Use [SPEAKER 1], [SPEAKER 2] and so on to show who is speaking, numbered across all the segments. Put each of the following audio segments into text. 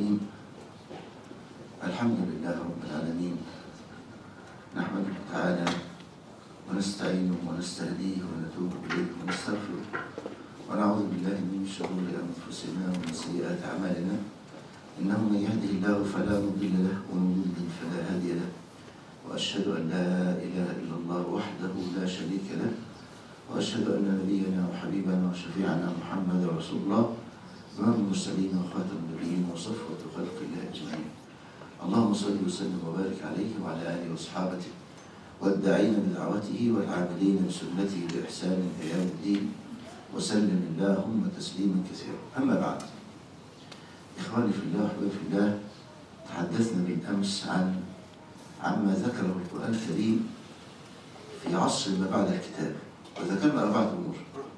[SPEAKER 1] الرحيم الحمد لله رب العالمين نحمده تعالى ونستعينه ونستهديه ونتوب إليه ونستغفره ونعوذ بالله من شرور أنفسنا ومن سيئات أعمالنا إنه من يهده الله فلا مضل له ومن يضلل فلا هادي له وأشهد أن لا إله إلا الله وحده لا شريك له وأشهد أن نبينا وحبيبنا وشفيعنا محمد رسول الله إمام المرسلين وخاتم النبيين وصفوة خلق الله أجمعين اللهم صل وسلم وبارك عليه وعلى آله وأصحابه والداعين بدعوته والعاملين بسنته بإحسان إلى يوم الدين وسلم اللهم تسليما كثيرا أما بعد إخواني في الله وحبايبي في الله تحدثنا بالأمس عن عما ذكره القرآن الكريم في عصر ما بعد الكتاب وذكرنا أربعة أمور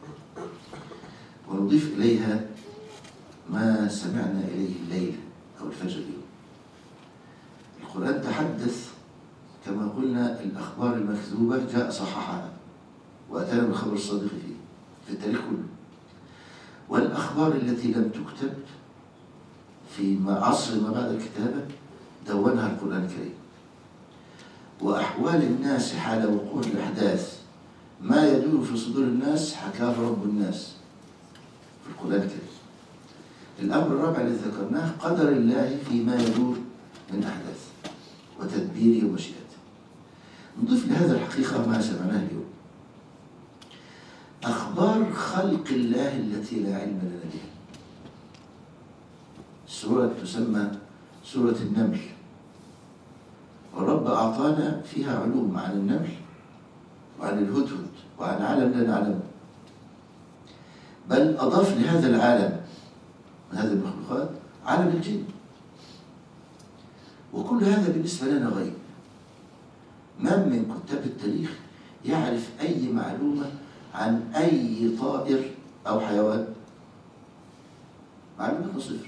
[SPEAKER 1] ونضيف إليها ما سمعنا إليه الليل أو الفجر اليوم القرآن تحدث كما قلنا الأخبار المكذوبة جاء صححها وأتانا بالخبر الصادق فيه في التاريخ كله والأخبار التي لم تكتب في عصر ما بعد الكتابة دونها القرآن الكريم وأحوال الناس حال وقوع الأحداث ما يدور في صدور الناس حكاه رب الناس في القرآن الكريم الأمر الرابع الذي ذكرناه قدر الله فيما يدور من أحداث وتدبيره ومشيئته نضيف لهذا الحقيقة ما سمعناه اليوم أخبار خلق الله التي لا علم لنا بها سورة تسمى سورة النمل والرب أعطانا فيها علوم عن النمل وعن الهدهد وعن عالم لا نعلمه بل أضاف لهذا العالم من هذه المخلوقات عالم الجن وكل هذا بالنسبة لنا غيب من من كتاب التاريخ يعرف أي معلومة عن أي طائر أو حيوان معلومة صفر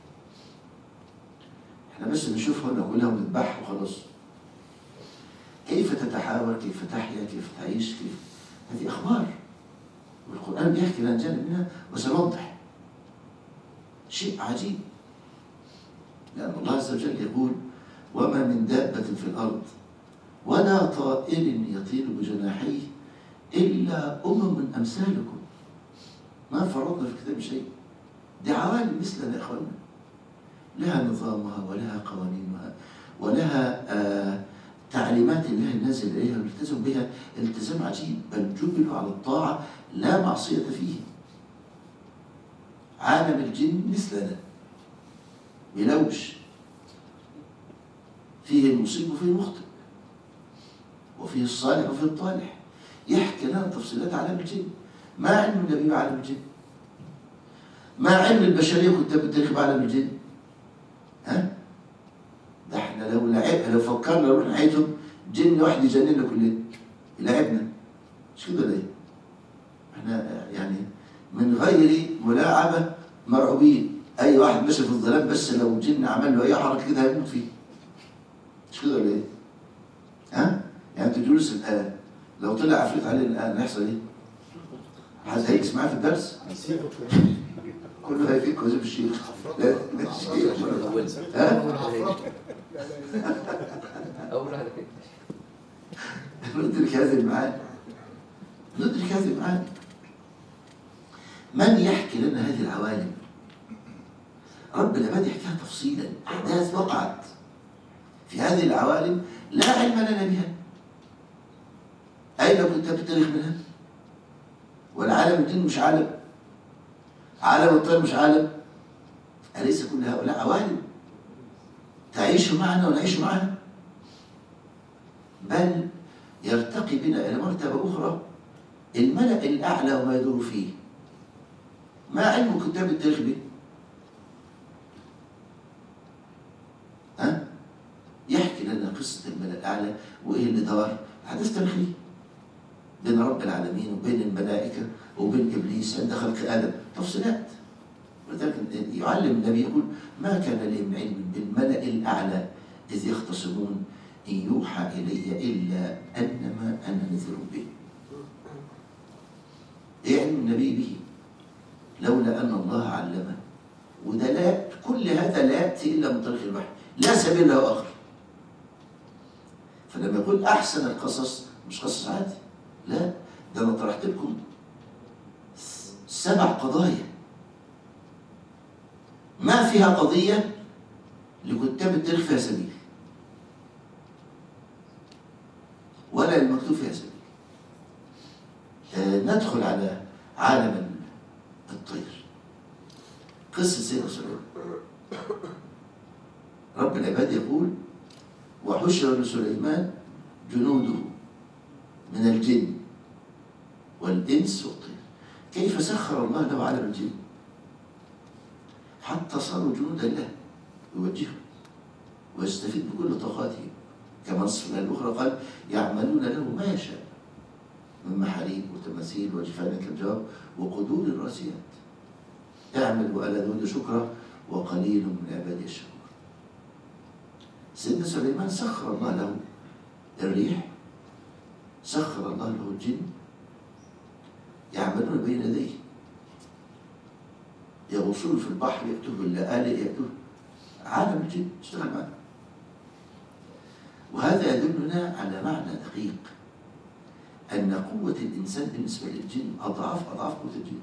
[SPEAKER 1] احنا بس بنشوفها ونقولها ونذبحها وخلاص كيف تتحاور كيف تحيا كيف تعيش كيف هذه أخبار والقرآن بيحكي لنا جانب منها وسنوضح شيء عجيب لأن الله عز وجل يقول وما من دابة في الأرض ولا طائر يطير بجناحيه إلا أمم أمثالكم ما فرطنا في الكتاب شيء دي عوالم مثلنا يا إخواننا لها نظامها ولها قوانينها ولها آه تعليمات الله النازل إليها والتزم بها التزام عجيب بل جبلوا على الطاعة لا معصية فيه عالم الجن مثلنا بلوش فيه المصيب وفيه المخطئ وفيه الصالح وفيه الطالح يحكي لنا تفصيلات عالم الجن ما علم النبي بعالم الجن ما علم البشرية كتاب التاريخ بعالم الجن ها ده احنا لو لعب لو فكرنا نروح نحيتهم جن واحد يجننا كلنا يلعبنا مش كده ليه احنا يعني من غير ملاعبة مرعوبين اي واحد ماشي في الظلام بس لو جن عمل له اي حركه كده هيموت فيه مش كده ولا ايه ها يعني انت جلوس الان لو طلع عفريت علينا الان هيحصل ايه حد هيجلس معاه في الدرس كله هيفيك وزير الشيخ لا لا الشيخ ها
[SPEAKER 2] أول واحدة كده
[SPEAKER 1] ندرك هذه المعاني ندرك هذه المعاني من يحكي لنا هذه العوالم رب العباد يحكيها تفصيلا أحداث وقعت في هذه العوالم لا علم لنا بها أين كنت التاريخ منها والعالم الجن مش عالم عالم الطير مش عالم أليس كل هؤلاء عوالم تعيش معنا ونعيش معها بل يرتقي بنا إلى مرتبة أخرى الملأ الأعلى وما يدور فيه ما علم كتاب التاريخ به ها يحكي لنا قصة الملأ الأعلى وإيه اللي دار حدث تاريخي بين رب العالمين وبين الملائكة وبين إبليس عند خلق آدم تفصيلات ولذلك يعلم النبي يقول ما كان لي من علم بالملأ الأعلى إذ يختصمون إن يوحى إلي إلا أنما أنا نذر به إيه علم النبي به لولا أن الله علمه وده لا كل هذا لا يأتي إلا من طريق الوحي لا سبيل له آخر فلما يقول أحسن القصص مش قصص عادي لا ده أنا طرحت لكم سبع قضايا ما فيها قضية لكتاب التاريخ فيها سبيل ولا المكتوب فيها سبيل آه، ندخل على عالم الطير قصة سيدنا سليمان رب العباد يقول وحشر لسليمان جنوده من الجن والإنس والطير كيف سخر الله له عالم الجن حتى صاروا جنودا له يوجههم ويستفيد بكل طاقاتهم كما نص في الآية الأخرى قال يعملون له ما يشاء من محاريب وتماثيل وجفان كالجواب وقدور الراسيات اعمل وألا ذود شكرا وقليل من عبادي الشكور سيدنا سليمان سخر الله له الريح سخر الله له الجن يعملون بين يديه يغوصون في البحر يأتوه باللآلئ يأتوه عالم الجن اشتغل معنا وهذا يدلنا على معنى دقيق أن قوة الإنسان بالنسبة للجن أضعاف أضعاف قوة الجن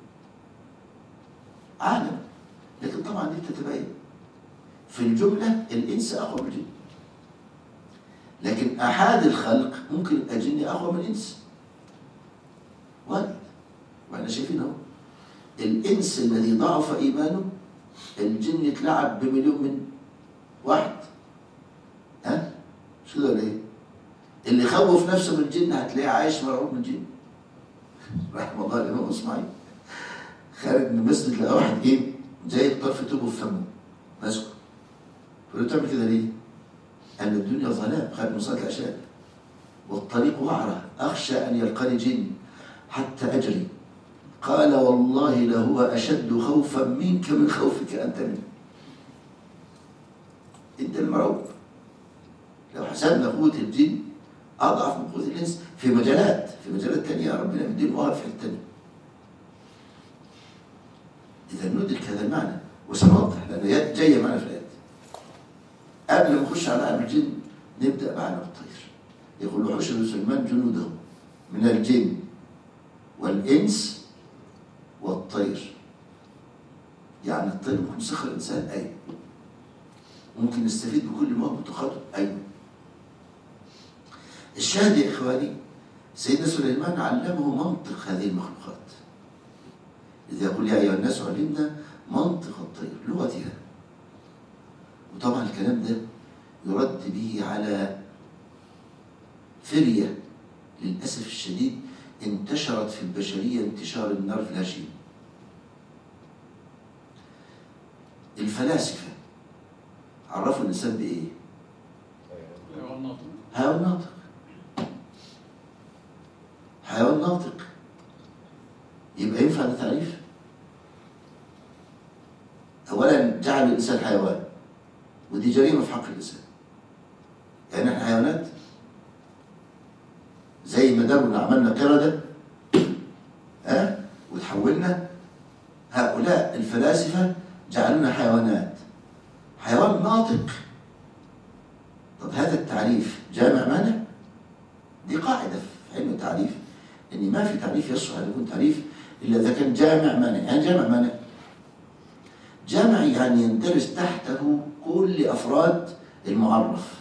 [SPEAKER 1] عالم لكن طبعا دي بتتبين في الجملة الإنس أقوى من الجن لكن أحد الخلق ممكن الجن أقوى من الإنس وارد وإحنا شايفين أهو الإنس الذي ضعف إيمانه الجن يتلعب بمليون من واحد ها مش كده ولا ايه؟ اللي خوف نفسه من الجن هتلاقيه عايش مرعوب من الجن رحمه الله الامام اسماعيل خارج من المسجد لقى واحد ايه جايب طرف توبه في فمه ماسكه فقال له تعمل كده ليه؟ قال له الدنيا ظلام خارج من صلاه العشاء والطريق وعره اخشى ان يلقاني جن حتى اجري قال والله لهو اشد خوفا منك من خوفك انت منه انت المرعوب لو حسبنا قوة الجن أضعف من قوة الإنس في مجالات في مجالات تانية ربنا مدين وهب في حتة تانية إذا ندرك هذا المعنى وسنوضح لأن هي جاية معنا في الآيات قبل ما نخش على عالم الجن نبدأ بعالم الطير يقول وحشر سليمان جنوده من الجن والإنس والطير يعني الطير ممكن يسخر الإنسان أيوه ممكن نستفيد بكل ما هو متقدم أيوه الشاهد يا إخواني سيدنا سليمان علمه منطق هذه المخلوقات إذا يقول يا أيها الناس علمنا منطق الطير لغتها وطبعا الكلام ده يرد به على فرية للأسف الشديد انتشرت في البشرية انتشار النار في الهشيم الفلاسفة عرفوا الإنسان بإيه؟
[SPEAKER 2] حيوان ناطق
[SPEAKER 1] حيوان ناطق حيوان ناطق يبقى ينفع ده تعريف اولا جعل الانسان حيوان ودي جريمه في حق الانسان يعني احنا حيوانات زي ما دارنا عملنا قرده ها وتحولنا هؤلاء الفلاسفه جعلونا حيوانات حيوان ناطق طب هذا التعريف جامع مانع دي قاعدة في علم التعريف إن ما في تعريف يصلح أن يكون تعريف إلا إذا كان جامع مانع يعني جامع مانع جامع يعني يندرج تحته كل أفراد المعرف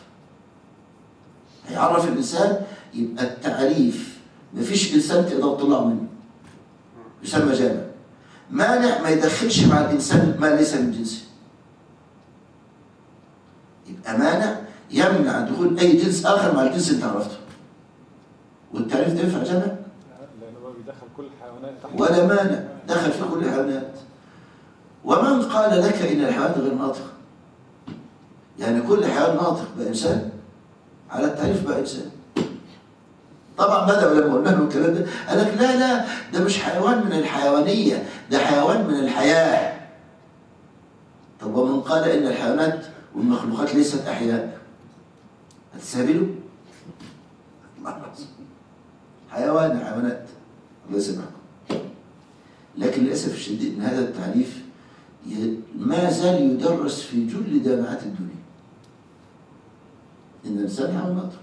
[SPEAKER 1] هيعرف الإنسان يبقى التعريف مفيش إنسان تقدر تطلع منه يسمى جامع مانع ما يدخلش مع الإنسان ما ليس من جنسه يبقى مانع يمنع دخول أي جنس آخر مع الجنس اللي أنت عرفته والتعريف ده ينفع جامع
[SPEAKER 2] لأنه هو بيدخل كل الحيوانات تحت
[SPEAKER 1] ولا مانع دخل في كل الحيوانات ومن قال لك إن الحيوان غير ناطق يعني كل حيوان ناطق بقى إنسان على التعريف بقى إنسان طبعا بدأ لما قلنا له الكلام ده قال لك لا لا ده مش حيوان من الحيوانية ده حيوان من الحياة طب ومن قال إن الحيوانات والمخلوقات ليست أحياء هتستهبلوا؟ حيوان حيوانات الله يسامحكم لكن للأسف الشديد أن هذا التعريف ي- ما زال يدرس في جل جامعات الدنيا إن الإنسان يحاول نطق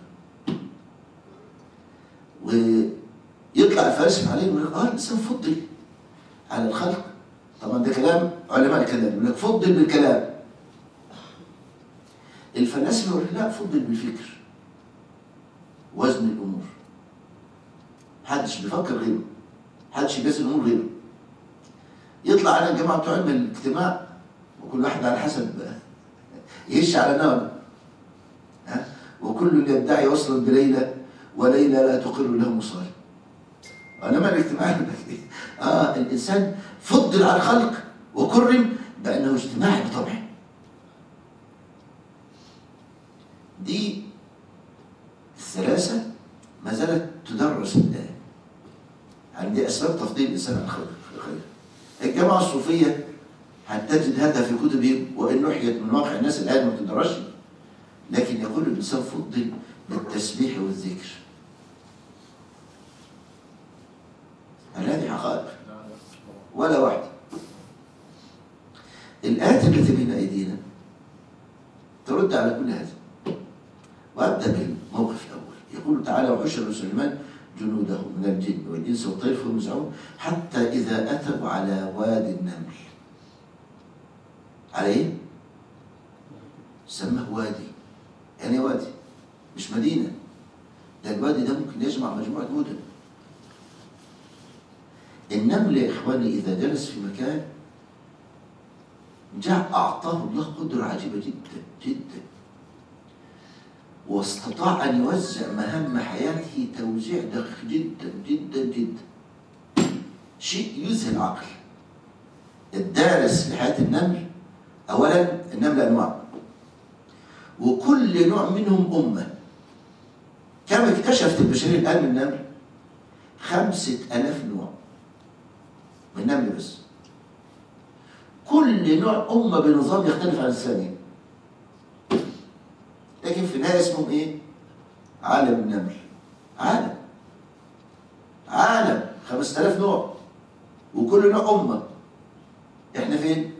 [SPEAKER 1] ويطلع الفلاسفة عليه ويقول لك اه الإنسان فضل على الخلق طبعا ده كلام علماء الكلام يقول لك فضل بالكلام الفلاسفة يقول لك لا فضل بالفكر وزن الأمور محدش بيفكر غيره محدش يجازي الأمور غيره يطلع على الجماعة بتوع علم الاجتماع وكل واحد على حسب يهش على نار ها وكل يدعي وصلا بليلى وليلى لا تقر له مصالح علماء الاجتماع يقول لك إيه؟ اه الانسان فضل على الخلق وكرم بانه اجتماعي بطبعه دي الثلاثه ما زالت تدرس الان يعني دي اسباب تفضيل الانسان على الخلق الخير الجماعه الصوفيه هتجد هذا في كتبهم وان نحيت من واقع الناس الان ما بتدرسش لكن يقول الانسان فضل بالتسبيح والذكر هل هذه حقائق ولا واحدة الآيات التي بين أيدينا ترد على كل هذا وأبدأ بالموقف الأول يقول تعالى وحشر سليمان جنوده من الجن والإنس والطير فهم يوزعون حتى إذا أتوا على واد النمل على إيه؟ سماه وادي يعني إيه وادي مش مدينة ده الوادي ده ممكن يجمع مجموعة مدن النمل يا إخواني إذا جلس في مكان جاء أعطاه الله قدرة عجيبة جدا جدا واستطاع أن يوزع مهام حياته توزيع دقيق جدا جدا جدا شيء يذهل العقل الدارس لحياة النمل أولا النمل أنواع وكل نوع منهم أمة كم اكتشفت البشرية الآن من النمل خمسة ألاف نوع من النمل بس كل نوع أمة بنظام يختلف عن الثاني لكن في النهاية اسمهم إيه؟ عالم النمل عالم عالم خمسة آلاف نوع وكل نوع أمة إحنا فين؟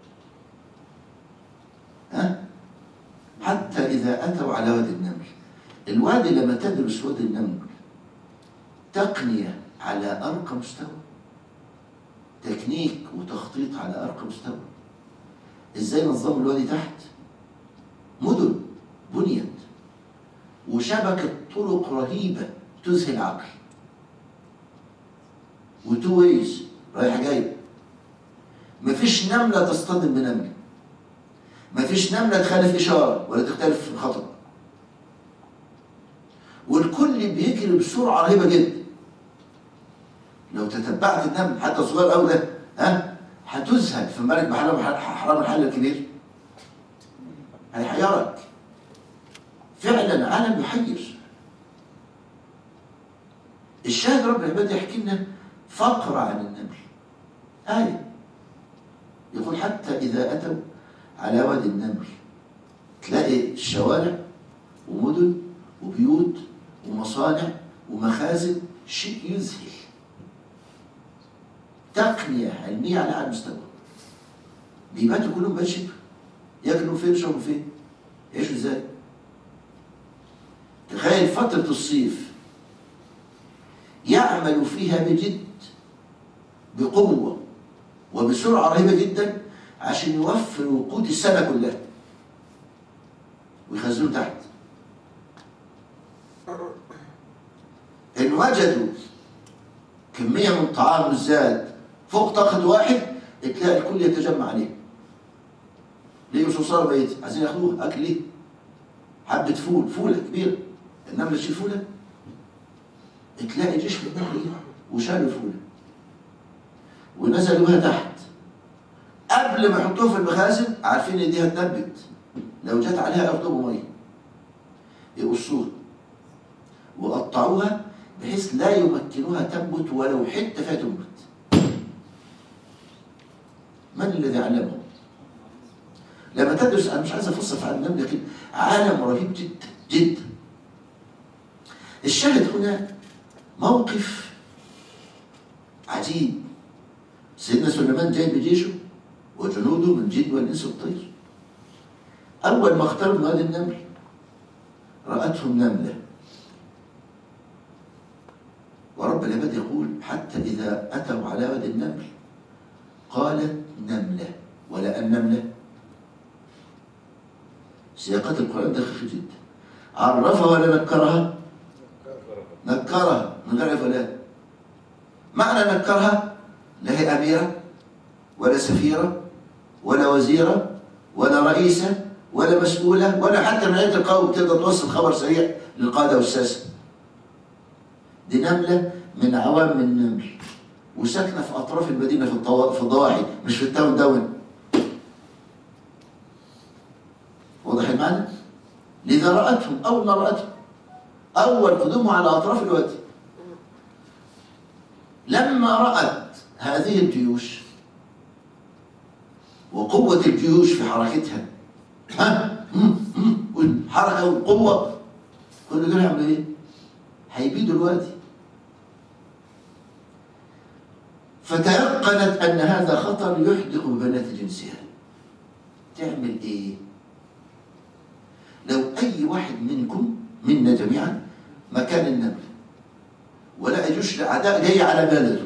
[SPEAKER 1] ها؟ حتى إذا أتوا على وادي النمل الوادي لما تدرس وادي النمل تقنية على أرقى مستوى تكنيك وتخطيط على أرقى مستوى إزاي نظام الوادي تحت مدن بنيت وشبكة طرق رهيبة تذهل العقل وتو ويز رايحة جاية مفيش نملة تصطدم بنملة مفيش نملة تخالف إشارة ولا تختلف في الخطأ والكل بيجري بسرعة رهيبة جدا لو تتبعت النمل حتى الصغير قوي ده ها هتذهل في ملك بحرام حرام الحل الكبير هيحيرك فعلا عالم يحير الشاهد رب العباد يحكي لنا فقرة عن النمل آية يقول حتى إذا أتوا على وادي النمل تلاقي الشوارع ومدن وبيوت ومصانع ومخازن شيء يذهل تقنية علمية على أعلى مستوى بيباتوا كلهم بقى شبه ياكلوا فين يشربوا فين يعيشوا ازاي تخيل فترة الصيف يعمل فيها بجد بقوة وبسرعة رهيبة جدا عشان يوفر وقود السنة كلها ويخزنوه تحت إن وجدوا كمية من الطعام والزاد فوق طاقة واحد تلاقي الكل يتجمع عليه ليه مش وصار بيت عايزين ياخدوه أكل ليه حبة فول فولة كبيرة النملة تشيل فولة تلاقي جيش من النمل وشالوا فولة ونزلوا بها تحت قبل ما يحطوها في المخازن عارفين ان دي هتنبت لو جت عليها يرطبوا ميه يقصوها وقطعوها بحيث لا يمكنوها تنبت ولو حته فيها تنبت من الذي علمهم لما تدرس انا مش عايز افصل عن النمل لكن عالم رهيب جدا جدا الشاهد هنا موقف عجيب سيدنا سليمان جاي بجيشه وجنوده من الجن والإنس والطير أول ما اقتربوا هذه النمل رأتهم نملة ورب العباد يقول حتى إذا أتوا على واد النمل قالت نملة ولا النملة سياقات القرآن دقيقة جدا عرفها ولا نكرها نكرها من غير فلان معنى نكرها لا هي أميرة ولا سفيرة ولا وزيرة ولا رئيسة ولا مسؤولة ولا حتى من هيئة القوم تقدر توصل خبر سريع للقادة والساسة دي نملة من عوام النمل وساكنة في أطراف المدينة في الطوا- في الضواحي مش في التاون داون واضح المعنى؟ لذا رأتهم أول ما رأتهم أول قدومها على أطراف الوادي لما رأت هذه الجيوش وقوة الجيوش في حركتها ها مم، مم، والحركة والقوة كل دول يعملوا ايه؟ هيبيدوا الوادي فتيقنت أن هذا خطر يحدق ببنات جنسها تعمل ايه؟ لو أي واحد منكم منا جميعا مكان النمل ولا جيوش الأعداء جاية على بلده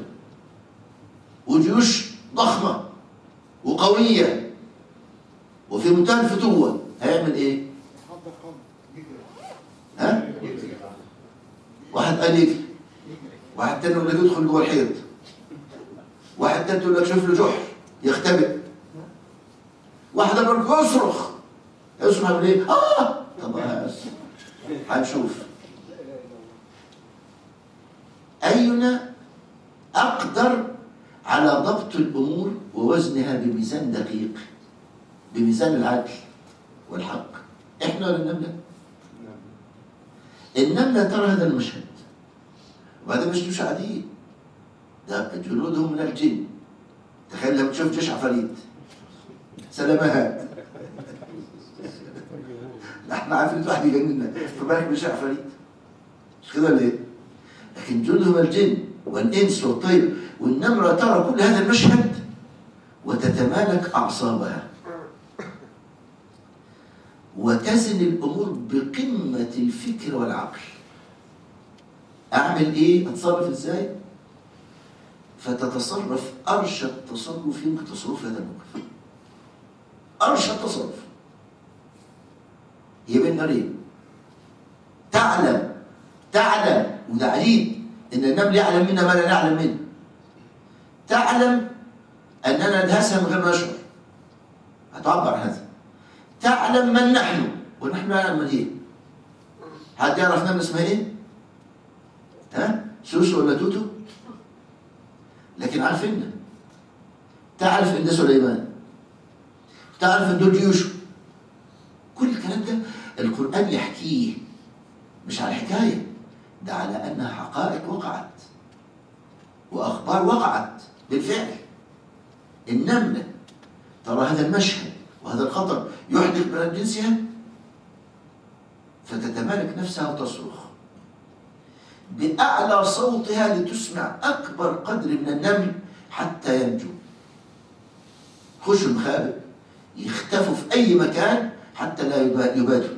[SPEAKER 1] وجيوش ضخمة وقوية وفي منتهى الفتوة هيعمل ايه؟ ها؟ واحد قال يجري واحد تاني يقول لك يدخل جوه الحيط واحد تاني يقول لك شوف له جحر يختبئ واحد يقول لك يصرخ يصرخ يعمل ايه؟ اه طب بس هنشوف أينا أقدر على ضبط الأمور ووزنها بميزان دقيق بميزان العدل والحق إحنا ولا النملة؟ النملة ترى هذا المشهد وهذا مش جيوش عاديين ده جنودهم من الجن تخيل لما تشوف جيش عفاريت سلامات احنا عفريت واحد يجننا فبالك مش عفاريت مش كده ليه؟ لكن جندهم الجن والإنس والطير والنمرة ترى كل هذا المشهد وتتمالك أعصابها وتزن الأمور بقمة الفكر والعقل أعمل إيه؟ أتصرف إزاي؟ فتتصرف أرشد تصرف يمكن تصرف هذا الموقف أرشد تصرف هي بين نارين تعلم تعلم وده عجيب ان النمل يعلم منا ما لا نعلم منه تعلم اننا ندهسها من غير ما نشعر هتعبر عن هذا تعلم من نحن ونحن لا نعلم من هي حد يعرف نمل اسمها ايه؟ ها؟ سوسو ولا توتو؟ لكن عارفيننا تعرف ان ده سليمان تعرف ان دول جيوشه كل الكلام ده القرآن يحكيه مش على حكاية ده على أنها حقائق وقعت وأخبار وقعت بالفعل النملة ترى هذا المشهد وهذا الخطر يحدث من جنسها فتتمالك نفسها وتصرخ بأعلى صوتها لتسمع أكبر قدر من النمل حتى ينجو خشوا المخابئ يختفوا في أي مكان حتى لا يبا- يبادوا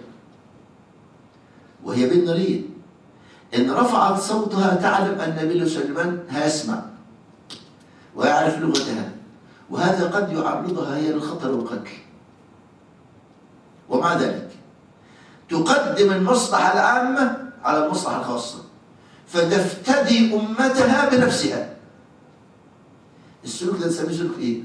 [SPEAKER 1] وهي بين نارين إن رفعت صوتها تعلم أن نبي سليمان هيسمع ويعرف لغتها وهذا قد يعرضها هي للخطر والقتل ومع ذلك تقدم المصلحة العامة على المصلحة الخاصة فتفتدي أمتها بنفسها السلوك ده نسميه سلوك إيه؟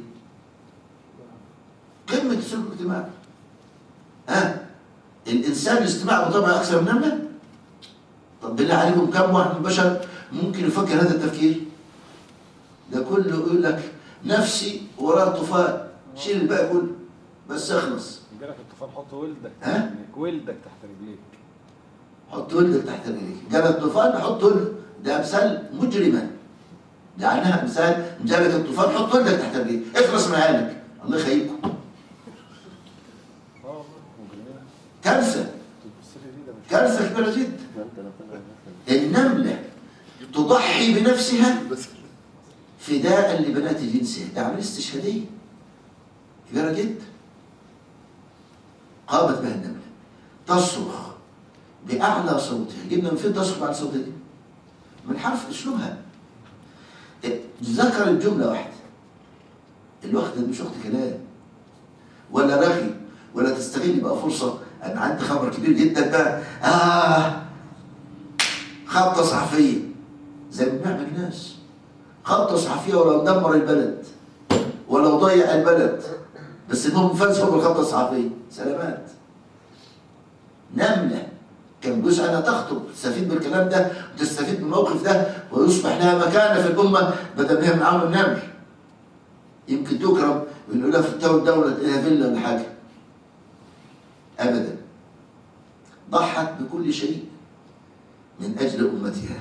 [SPEAKER 1] قمة السلوك الاجتماعي ها الإنسان الاجتماعي بطبعه أكثر من نملة طب بالله عليكم كم واحد من البشر ممكن يفكر هذا التفكير ده كله يقول لك نفسي وراء الطوفان شيل الباقي كله بس اخلص
[SPEAKER 2] جالك الطوفان حط ولدك
[SPEAKER 1] ها؟
[SPEAKER 2] يعني ولدك تحت رجليك
[SPEAKER 1] حط ولدك تحت رجليك جالك الطوفان حط ولد ده امثال مجرمه لعنها امثال جالك الطوفان حط ولدك تحت رجليك اخلص من عيالك الله يخيبكم
[SPEAKER 2] اه والله مجرمين
[SPEAKER 1] كارثه
[SPEAKER 2] تبص لي دي ده مش
[SPEAKER 1] كارثه كبيره جدا النمله تضحي بنفسها فداء لبنات جنسها ده عمليه استشهاديه كبيرة جدا قامت بها النملة تصرخ بأعلى صوتها جبنا من فين تصرخ بأعلى صوتها دي؟ من حرف أسلوبها ذكرت جملة واحدة الوقت ده مش وقت كلام ولا رغي ولا تستغل بقى فرصة أنا عندي خبر كبير جدا بقى آه خبطة صحفية زي ما بنعمل الناس خبطة صحفية ولو دمر البلد ولو ضيع البلد بس المهم فازوا بالخبطة الصحفية سلامات نملة كان جزء أنها تخطب تستفيد بالكلام ده وتستفيد من الموقف ده ويصبح لها مكانة في الأمة بدل ما هي من عمل النمل يمكن تكرم ويقول لها في الدولة لها فيلا ولا حاجة أبدا ضحت بكل شيء من أجل أمتها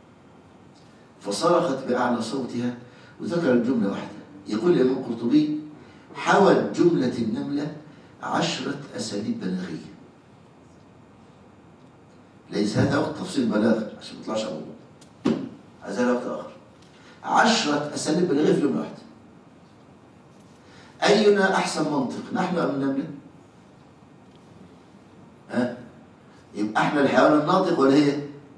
[SPEAKER 1] فصرخت بأعلى صوتها وذكرت جملة واحدة يقول الإمام القرطبي حوت جملة النملة عشرة أساليب بلاغية ليس هذا وقت تفصيل بلاغ عشان ما يطلعش أبوه هذا وقت آخر عشرة أساليب بلاغية في جملة واحدة أينا أحسن منطق نحن أم النملة؟ ها؟ يبقى احنا الحيوان الناطق ولا هي؟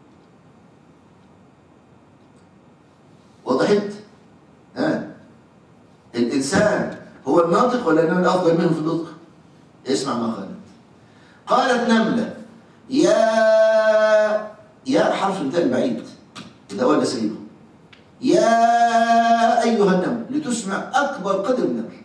[SPEAKER 1] وضحت؟ ها؟ الإنسان هو الناطق ولا النملة أفضل منه في النطق؟ اسمع ما قالت قالت نملة يا يا حرف الدال بعيد ده ولا سيبه يا أيها النمل لتسمع أكبر قدر النمل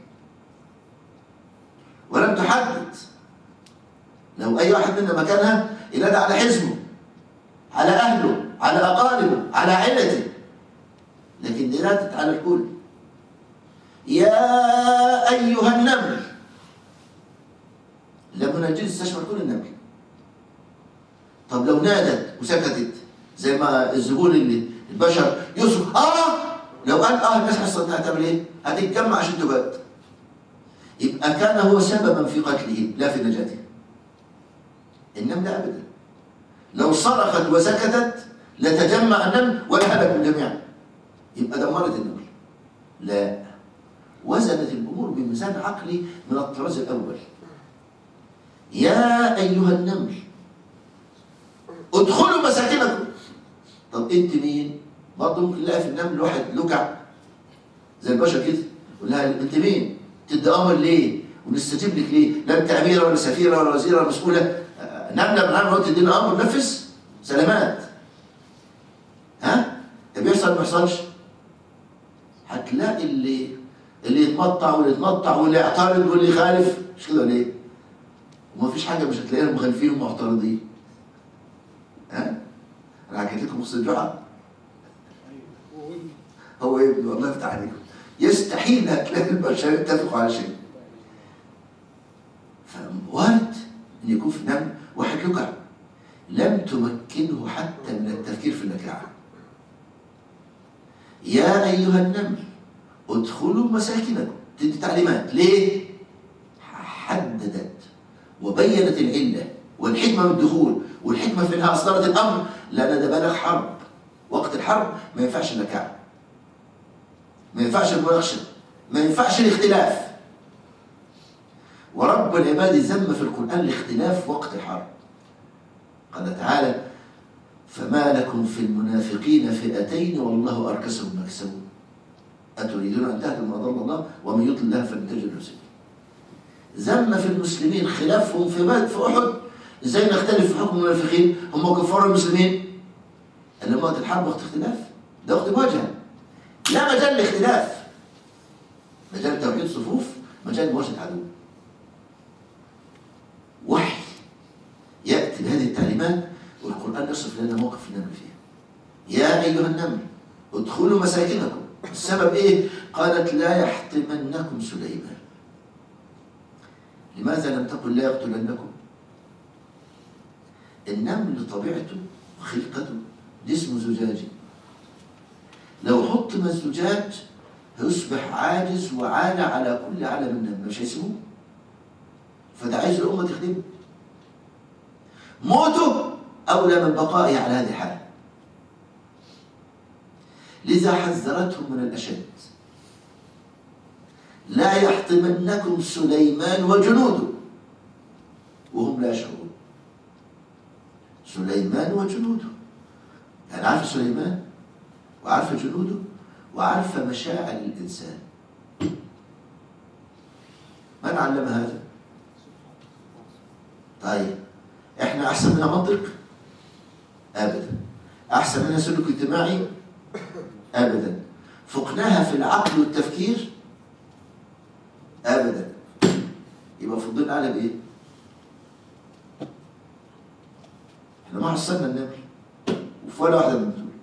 [SPEAKER 1] ولم تحدد لو أي واحد منا مكانها ينادى على حزبه على أهله على أقاربه على عيلته لكن دي نادت على الكل يا أيها النمل لم نجلس تشمل كل النمل طب لو نادت وسكتت زي ما الزبون اللي البشر يصرخ اه لو قال اه الناس حصلت هتعمل ايه؟ هتتجمع عشان تبات يبقى كان هو سببا في قتله لا في نجاته النملة أبدا لو صرخت وسكتت لتجمع النمل ولهلكوا جميعا يبقى دمرت النمل لا وزنت الأمور بميزان عقلي من الطراز الأول يا أيها النمل ادخلوا مساكنكم طب انت مين؟ برضه ممكن نلاقي في النمل واحد لكع زي البشر كده يقول لها انت مين؟ تدي امر ليه؟ ونستجيب لك ليه؟ لا انت اميره ولا سفيره ولا وزيره ولا مسؤوله نمله من عام تدينا امر نفذ سلامات ها؟ ده بيحصل ما بيحصلش؟ هتلاقي اللي اللي يتمطع واللي يتنطع واللي يعترض واللي يخالف مش كده ولا ايه؟ وما فيش حاجه مش هتلاقيهم مخالفين ومعترضين ها؟ انا حكيت لكم قصه جحا هو ابن والله يفتح عليكم يستحيل هتلاقي البشر يتفقوا على شيء فوارد ان يكون في نمل واحد لكع لم تمكنه حتى من التفكير في النكاعة يا أيها النمل ادخلوا مساكنكم تدي تعليمات ليه؟ حددت وبينت العلة والحكمة من الدخول والحكمة في انها أصدرت الأمر لأن ده بلغ حرب وقت الحرب ما ينفعش النكاعة ما ينفعش المناقشة ما ينفعش الاختلاف ورب العباد ذم في القرآن الاختلاف وقت الحرب قال تعالى فما لكم في المنافقين فئتين والله أركسهم ما كسبوا أتريدون أن تهدوا ما ضل الله ومن يضل الله فلن تجد له سبيلا ذم في المسلمين خلافهم في بدر في أحد ازاي نختلف في حكم المنافقين هم كفار المسلمين قال لهم وقت الحرب وقت اختلاف ده وقت مواجهه لا مجال لاختلاف مجال توحيد صفوف مجال مواجهه عدو وحي ياتي بهذه التعليمات والقران يصف لنا موقف النمل فيها يا ايها النمل ادخلوا مساكنكم السبب ايه قالت لا يحطمنكم سليمان لماذا لم تقل لا يقتلنكم النمل طبيعته وخلقته جسمه زجاجي لو حطم الزجاج هيصبح عاجز وعالى على كل عالم النمل مش هيسيبوه فده عايز الأمة تخدمه موته أولى من بقائه على هذه الحالة لذا حذرتهم من الأشد لا يحطمنكم سليمان وجنوده وهم لا يشعرون سليمان وجنوده يعني عارف سليمان وعارف جنوده وعارف مشاعر الإنسان من علم هذا؟ طيب احنا احسن منها منطق؟ ابدا احسن منها سلوك اجتماعي؟ ابدا فقناها في العقل والتفكير؟ ابدا يبقى فضلنا على بايه؟ احنا ما حصلنا النمل وفي ولا واحده من دول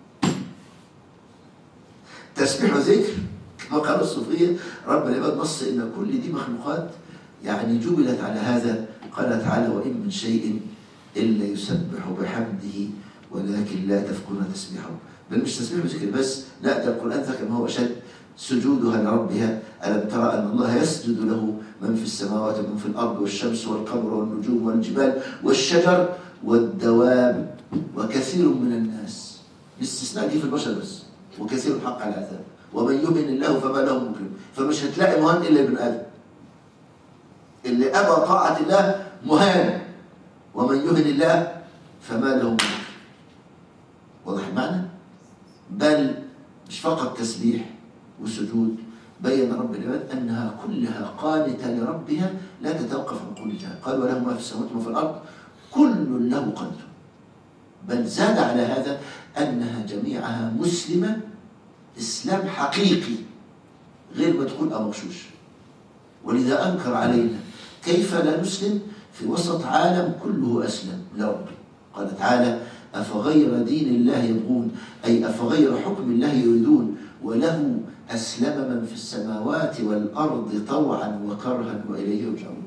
[SPEAKER 1] تسبيح وذكر كما قال الصوفيه رب العباد نص ان كل دي مخلوقات يعني جبلت على هذا قال تعالى وان من شيء الا يسبح بحمده ولكن لا تفقهون تسبيحه بل مش تسبيح وذكر بس لا ده القران ذكر ما هو اشد سجودها لربها ألم ترى أن الله يسجد له من في السماوات ومن في الأرض والشمس والقمر والنجوم والجبال والشجر والدواب وكثير من الناس الاستثناء دي في البشر بس وكثير حق على العذاب ومن يهن الله فما له مكرم فمش هتلاقي مهان إلا ابن آدم اللي أبى طاعة الله مهان ومن يهن الله فما له مكرم واضح المعنى؟ بل مش فقط تسبيح وسجود بين رب العباد أنها كلها قانتة لربها لا تتوقف عن قول الله قال وله ما في السماوات وما في الأرض كل له قنت بل زاد على هذا أنها جميعها مسلمة إسلام حقيقي غير مدخول أو مغشوش ولذا أنكر علينا كيف لا نسلم في وسط عالم كله أسلم لربه قال تعالى أفغير دين الله يبغون أي أفغير حكم الله يريدون وله أسلم من في السماوات والأرض طوعا وكرها وإليه يرجعون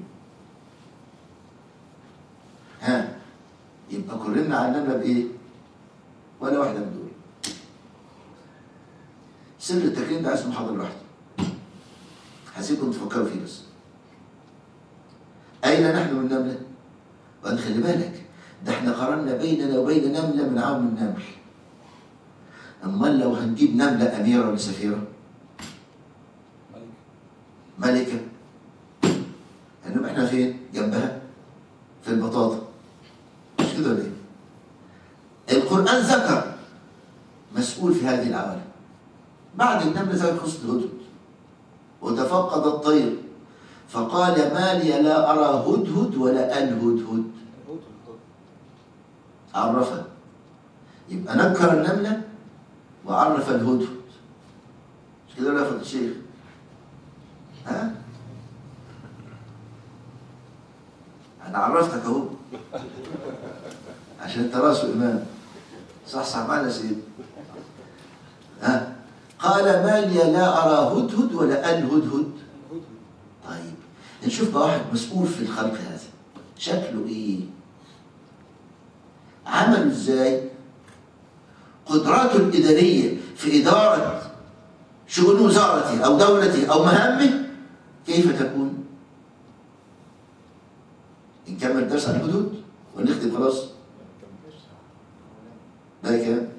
[SPEAKER 1] ها يبقى كلنا علمنا بإيه ولا واحدة من دول سر التكريم ده عايز محاضرة لوحده هسيبكم تفكروا فيه بس أين نحن من نملة؟ وأن خلي بالك ده احنا قارنا بيننا وبين نملة من عام النمل أمال لو هنجيب نملة أميرة ولا سفيرة؟ ملكة هنبقى احنا فين؟ جنبها في البطاطا مش كده ولا ايه؟ القرآن ذكر مسؤول في هذه العوالم بعد النملة ذكر قصة الهدهد وتفقد الطير فقال ما لي لا أرى هدهد ولا الهدهد عرفها يبقى نكر النملة وعرف الهدهد مش كده ولا يا فضل الشيخ؟ ها؟ أنا عرفتك أهو عشان أنت راسه إمام صح صح معنا يا سيدي ها؟ قال ما لي لا أرى هدهد ولا الهدهد طيب نشوف بقى واحد مسؤول في الخلق هذا شكله إيه؟ عمله إزاي؟ قدراته الإدارية في إدارة شؤون وزارته أو دولته أو مهامه كيف تكون؟ نكمل الدرس عن الحدود ونختم خلاص؟ ده كام؟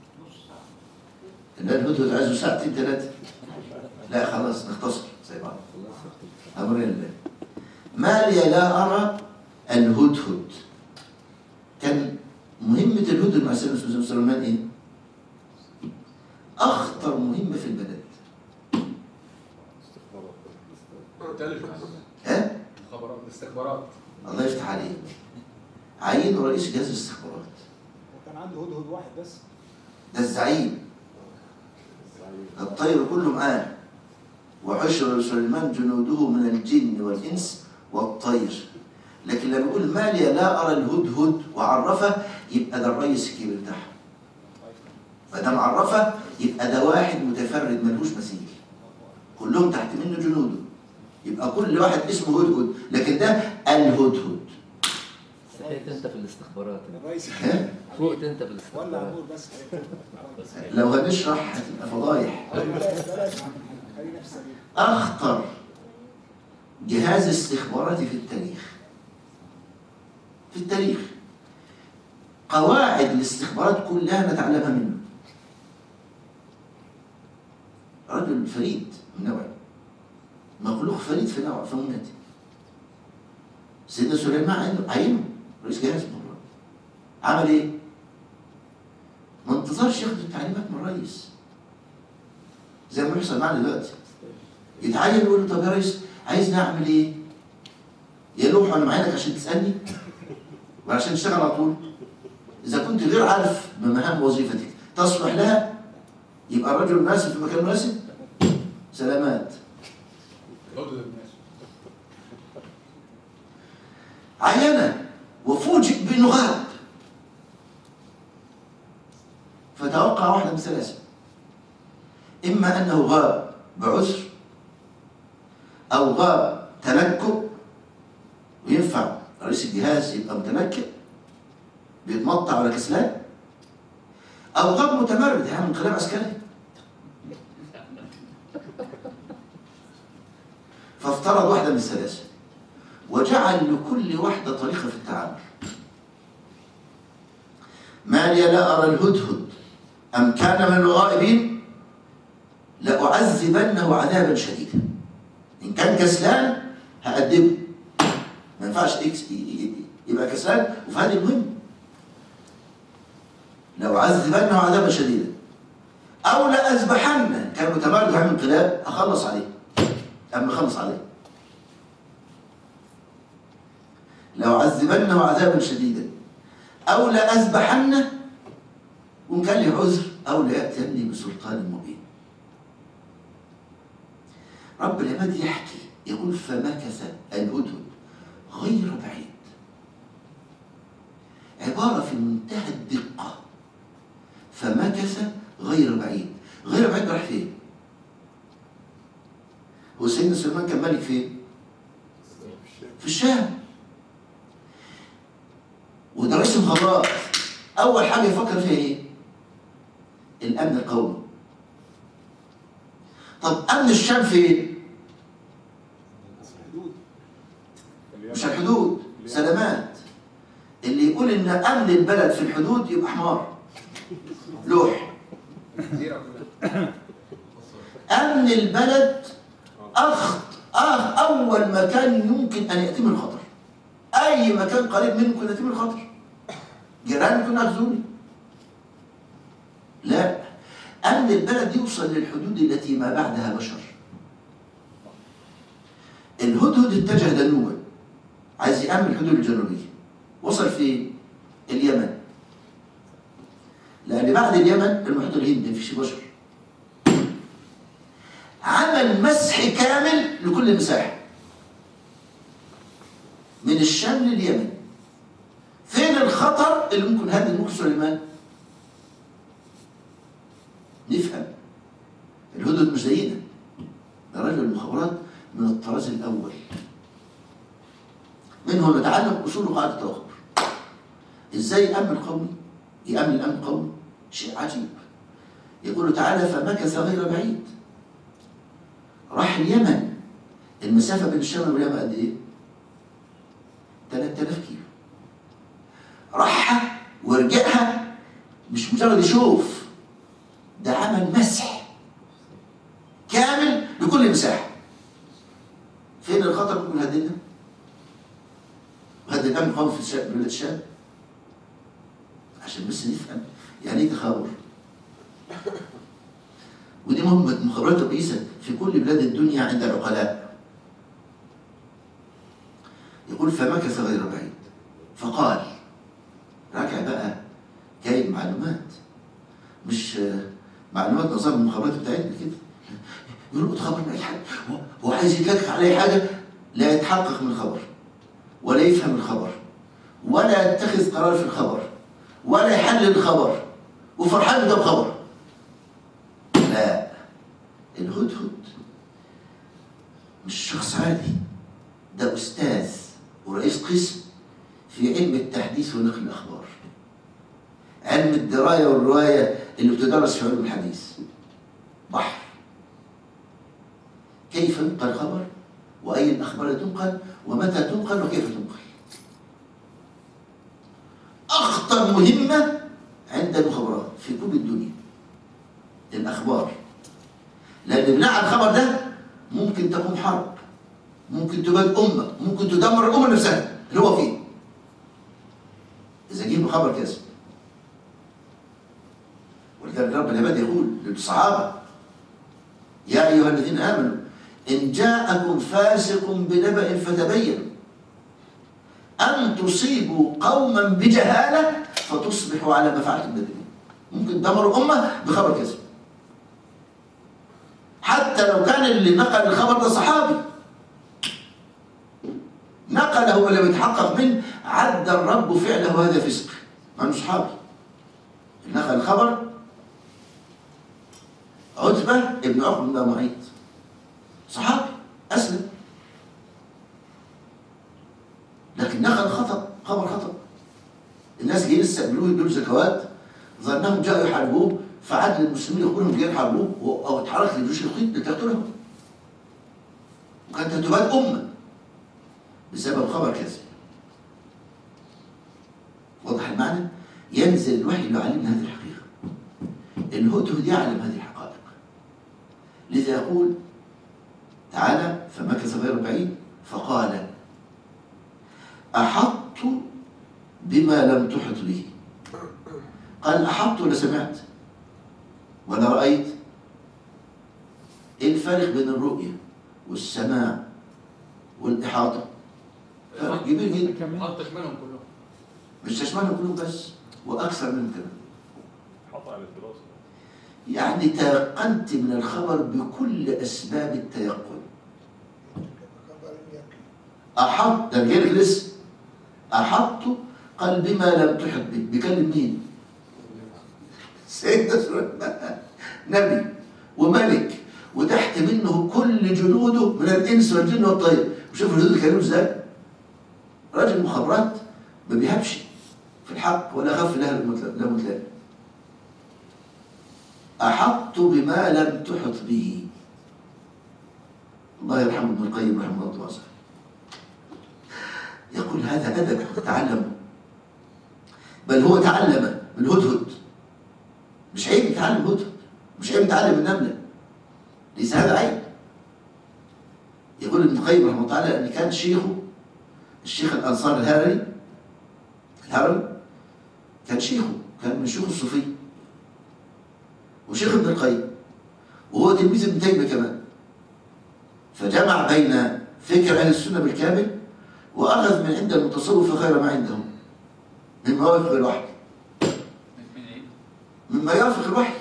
[SPEAKER 1] لا الهدهد عايزه ساعتين ثلاثة لا خلاص نختصر زي بعض أمرنا الله ما لي لا أرى الهدهد كان مهمة الهدهد مع سيدنا سليمان إيه؟ أخطر مهمة في البلد ها؟
[SPEAKER 3] الخبرات الاستخبارات
[SPEAKER 1] الله يفتح عليك عينه رئيس جهاز الاستخبارات
[SPEAKER 2] كان عنده هدهد واحد بس
[SPEAKER 1] ده الزعيم الطير كله معاه وحشر لسليمان جنوده من الجن والإنس والطير لكن لما يقول ما لي لا أرى الهدهد وعرفه يبقى ده الرئيس الكبير بتاعه ما دام عرفه يبقى ده واحد متفرد ملهوش مثيل كلهم تحت منه جنوده يبقى كل واحد اسمه هدهد لكن ده الهدهد
[SPEAKER 4] صحيت انت في الاستخبارات
[SPEAKER 2] الرئيس
[SPEAKER 1] ها؟
[SPEAKER 4] فوقت انت في
[SPEAKER 2] ولا
[SPEAKER 4] الاستخبارات
[SPEAKER 2] عبور بس
[SPEAKER 1] لو هنشرح هتبقى فضايح
[SPEAKER 2] بلاش خلي نفسك
[SPEAKER 1] أخطر جهاز استخباراتي في التاريخ في التاريخ قواعد الاستخبارات كلها نتعلمها منه رجل فريد من نوعه فريد في نوع في مهنته سيدنا سليمان عينه عينه رئيس جهاز مرة عمل ايه؟ ما انتظرش ياخد التعليمات من الرئيس زي ما بيحصل معانا دلوقتي يتعين يقول له طب يا ريس عايزني اعمل ايه؟ يلوح انا معاك عشان تسالني وعشان تشتغل على طول اذا كنت غير عارف بمهام وظيفتك تصلح لها يبقى الرجل مناسب في مكان مناسب سلامات
[SPEAKER 3] عقدة الناس
[SPEAKER 1] عينه وفوجئ بانه غاب فتوقع واحده من ثلاثه اما انه غاب بعذر او غاب تنكب وينفع رئيس الجهاز يبقى متنكب بيتمطع ولا كسلان او غاب متمرد يعني انقلاب عسكري فافترض واحده من الثلاثه وجعل لكل واحدة طريقة في التعامل ما لي لا أرى الهدهد أم كان من الغائبين لأعذبنه عذابا شديدا إن كان كسلان هأدبه ما ينفعش إكس- ي- ي- يبقى كسلان وفي هذه المهم لأعذبنه عذابا شديدا أو لأذبحنه كان متمرد عن انقلاب أخلص عليه أما أخلص عليه لأعذبنه عذابا شديدا أو لأذبحنه وإن كان لي عذر أو ليأتيني بسلطان مبين رب العباد يحكي يقول فمكث الهدهد غير بعيد عبارة في منتهى الدقة فمكث غير بعيد غير بعيد راح فين؟ هو سيدنا سليمان كان ملك فين؟ في الشام وده رئيس المخابرات اول حاجه يفكر فيها ايه الامن القومي طب امن الشام فين
[SPEAKER 2] حدود
[SPEAKER 1] مش الحدود سلامات اللي يقول ان امن البلد في الحدود يبقى حمار لوح
[SPEAKER 3] جزيرة كلها
[SPEAKER 1] امن البلد اخ أخ اول مكان يمكن ان ياتي من الخطر اي مكان قريب منه يمكن ياتي من الخطر جيران يكون ياخذوني لا امن البلد يوصل للحدود التي ما بعدها بشر الهدهد اتجه دنوبا عايز يامن الحدود الجنوبيه وصل في اليمن لان بعد اليمن المحيط الهندي مفيش بشر عمل مسح كامل لكل مساحة من الشام لليمن فين الخطر اللي ممكن يهدد ملك سليمان نفهم الهدهد مش زينا ده رجل المخابرات من الطراز الأول منه نتعلم أصول قاعدة التوخر إزاي يأمن قومي يأمن الأمن قومي شيء عجيب يقول تعالى فمكث غير بعيد راح اليمن المسافة بين الشام واليمن قد إيه؟ 3000 كيلو راحها ورجعها مش مجرد يشوف ده عمل مسح كامل لكل مساحة فين الخطر ممكن يهددنا؟ هدد الأمن القومي في الشام بلاد الشام عشان بس نفهم يعني ايه تخابر ودي مهمة المخابرات الرئيسة في كل بلاد الدنيا عند العقلاء يقول فمكث غير بعيد فقال راجع بقى جايب معلومات مش آه، معلومات نظام المخابرات بتاعتنا كده يقول له اتخبر من اي حاجه هو- هو عايز يتلكك على اي حاجه لا يتحقق من الخبر ولا يفهم الخبر ولا يتخذ قرار في الخبر ولا يحلل الخبر وفرحان ده بخبر لا الهدهد مش شخص عادي ده أستاذ ورئيس قسم في علم التحديث ونقل الأخبار علم الدراية والرواية اللي بتدرس في علم الحديث بحر كيف ينقل الخبر وأي الأخبار تنقل ومتى تنقل وكيف تنقل أخطر مهمة عند المخابرات في كل الدنيا الأخبار لأن بناء على الخبر ده ممكن تقوم حرب ممكن تباد أمة ممكن تدمر الأمة نفسها اللي هو فيه إذا جيب خبر كذب ولذلك رب العباد يقول للصحابة يا أيها الذين آمنوا إن جاءكم فاسق بنبأ فتبينوا أن تصيبوا قوما بجهالة فتصبحوا على ما فعلتم نادمين ممكن تدمروا أمة بخبر كذب حتى لو كان اللي نقل الخبر ده صحابي نقله ولم يتحقق منه عد الرب فعله هذا فسق مع انه صحابي نقل الخبر عتبة ابن عقبة بن معيط صحابي أسلم لكن نقل خطأ خبر خطأ الناس جايين يستقبلوه يدوا زكوات ظنهم جاءوا يحاربوه فعاد المسلمين يقولهم جايين يحاربوه او اتحرك لجيوش الخيط لتقتلهم وكانت هتباد امه بسبب خبر كذب واضح المعنى ينزل الوحي ليعلمنا هذه الحقيقه الهدهد يعلم هذه الحقائق لذا يقول تعالى فمكث غير بعيد فقال أحطت بما لم تحط به قال أحطت ولا سمعت ولا رأيت إيه الفرق بين الرؤية والسماع والإحاطة فرق كبير جدا
[SPEAKER 3] حط تشملهم كلهم
[SPEAKER 1] مش تشملهم كلهم بس وأكثر من كده
[SPEAKER 5] حط على الدراسة
[SPEAKER 1] يعني تيقنت من الخبر بكل أسباب التيقن
[SPEAKER 2] خبر يقين
[SPEAKER 1] أحط ده غير لسه أحط قال بما لم تحط به بيكلم مين؟ سيدنا سليمان نبي وملك وتحت منه كل جنوده من الإنس والجن والطير وشوف الجنود كانوا ازاي؟ راجل مخابرات ما بيهبش في الحق ولا خف له لا متلاقي أحط بما لم تحط به الله يرحمه ابن القيم رحمه الله واسع يقول هذا أدب تعلمه بل هو تعلم من الهدهد مش عيب يتعلم هدهد مش عيب يتعلم النملة ليس هذا عيب يقول ابن القيم رحمه الله تعالى أن كان شيخه الشيخ الأنصار الهرري الهرري كان شيخه كان من شيوخ الصوفية وشيخ ابن القيم وهو تلميذ ابن تيمية كمان فجمع بين فكر أهل السنة بالكامل وأخذ من عند المتصوف خير ما عندهم مما يوافق الوحي
[SPEAKER 3] من ايه؟
[SPEAKER 1] مما يوافق الوحي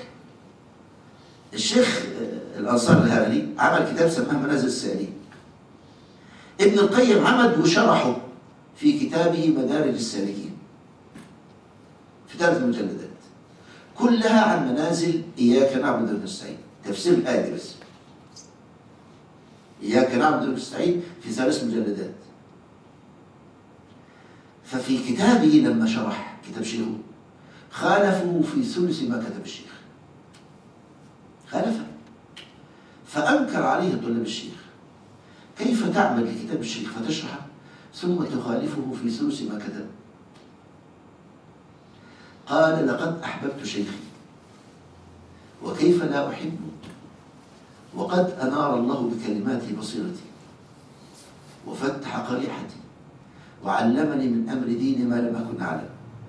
[SPEAKER 1] الشيخ آه، الأنصار الهرلي عمل كتاب سماه منازل السائلين ابن القيم عمد وشرحه في كتابه مدارج السالكين في ثلاث مجلدات كلها عن منازل إياك نعبد ونستعين تفسير الآية دي بس إياك نعبد ونستعين في ثلاث مجلدات ففي كتابه لما شرح كتاب شيخه خالفه في ثلث ما كتب الشيخ خالفه فأنكر عليه طلاب الشيخ كيف تعمل لكتاب الشيخ فتشرحه ثم تخالفه في ثلث ما كتب قال لقد أحببت شيخي وكيف لا أحبه وقد أنار الله بكلماته بصيرتي وفتح قريحتي وعلمني من أمر ديني ما لم أكن أعلم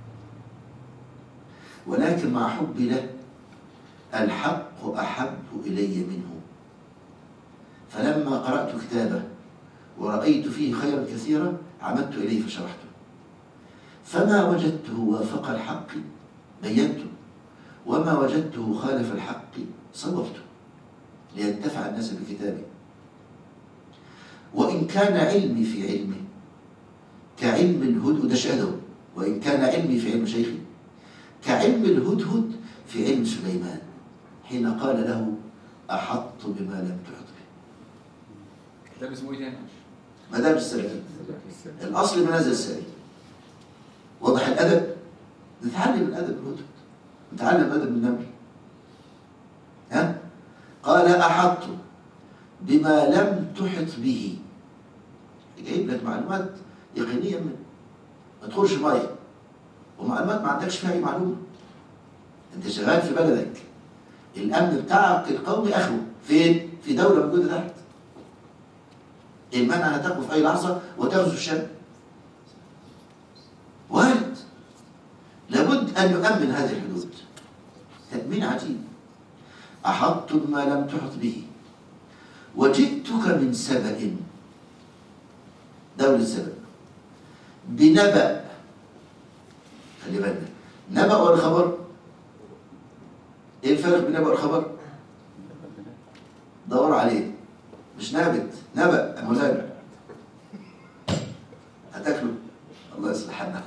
[SPEAKER 1] ولكن مع حبي له الحق أحب إلي منه فلما قرأت كتابه ورأيت فيه خيرا كثيرا عمدت إليه فشرحته فما وجدته وافق الحق بينته وما وجدته خالف الحق صوبته لينتفع الناس بكتابي وإن كان علمي في علمه كعلم الهدهد شهده وإن كان علمي في علم شيخي كعلم الهدهد في علم سليمان حين قال له أحط بما لم تحط به
[SPEAKER 3] كتاب اسمه ايه تاني؟
[SPEAKER 1] مدارج السالكين الأصل منازل السالكين واضح الأدب نتعلم الأدب الهدهد نتعلم أدب النمل ها قال أحط بما لم تحط به جايب لك معلومات يقينية من ما تدخلش مية ومعلومات ما عندكش فيها أي معلومة أنت شغال في بلدك الأمن بتاعك القومي أخوه فين؟ في دولة موجودة تحت إيه المانع أن تقف في أي لحظة وتغزو الشام وارد لابد أن يؤمن هذه الحدود تأمين عجيب أحطت ما لم تحط به وجئتك من سبأ دولة سبأ بنبأ خلي بالك نبأ ولا خبر؟ ايه الفرق بين نبأ والخبر؟ دور عليه مش نابت نبأ يا مولانا هتاكله الله يصلح حالنا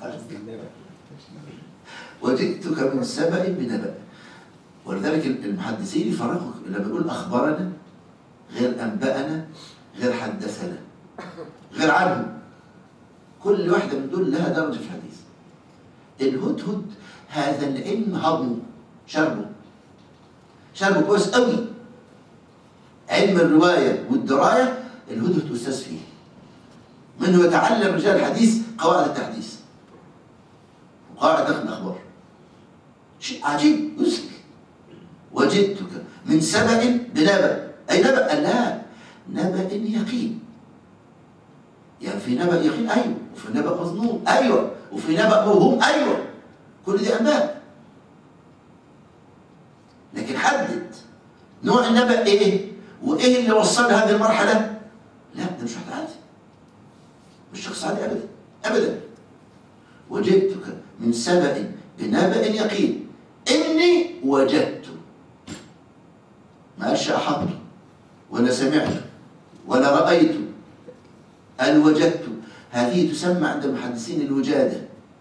[SPEAKER 1] وجئتك من سبأ بنبأ ولذلك المحدثين يفرقوا لما يقول أخبرنا غير أنبأنا غير حدثنا غير عنه كل واحدة من دول لها درجة في الحديث الهدهد هذا العلم هضمه شربه شربه كويس قوي علم الرواية والدراية الهدهد أستاذ فيه منه يتعلم رجال الحديث قواعد التحديث وقواعد دخل الأخبار شيء عجيب يسك وجدتك من سبأ بنبأ أي نبأ قال لا نبأ يقين يعني في نبأ يقين أيوه وفي نبأ مظنون أيوه وفي نبأ موهوم أيوه كل دي أنباء لكن حدد نوع النبأ إيه وإيه اللي وصل هذه المرحلة لا ده مش واحد عادي مش شخص عادي أبدا أبدا وجئتك من سبأ بنبأ يقين إني وجدت ما قالش أحط ولا سمعت ولا رأيت قال وجدت هذه تسمى عند المحدثين الوجادة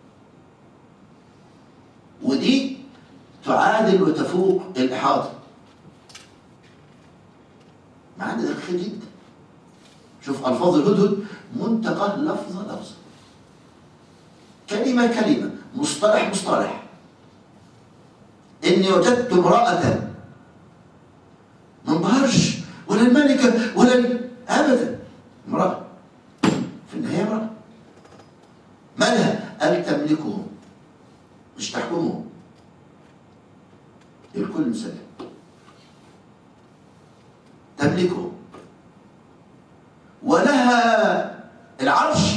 [SPEAKER 1] ودي تعادل وتفوق الإحاطة معنى دقيقة جدا شوف ألفاظ الهدهد منتقى لفظة لفظة كلمة كلمة مصطلح مصطلح إني وجدت امرأة ما انبهرش ولا الملكة ولا ال- أبدا امرأة في النهاية امرأة مالها؟ قال تملكهم مش تحكمهم الكل مسلم تملكهم ولها العرش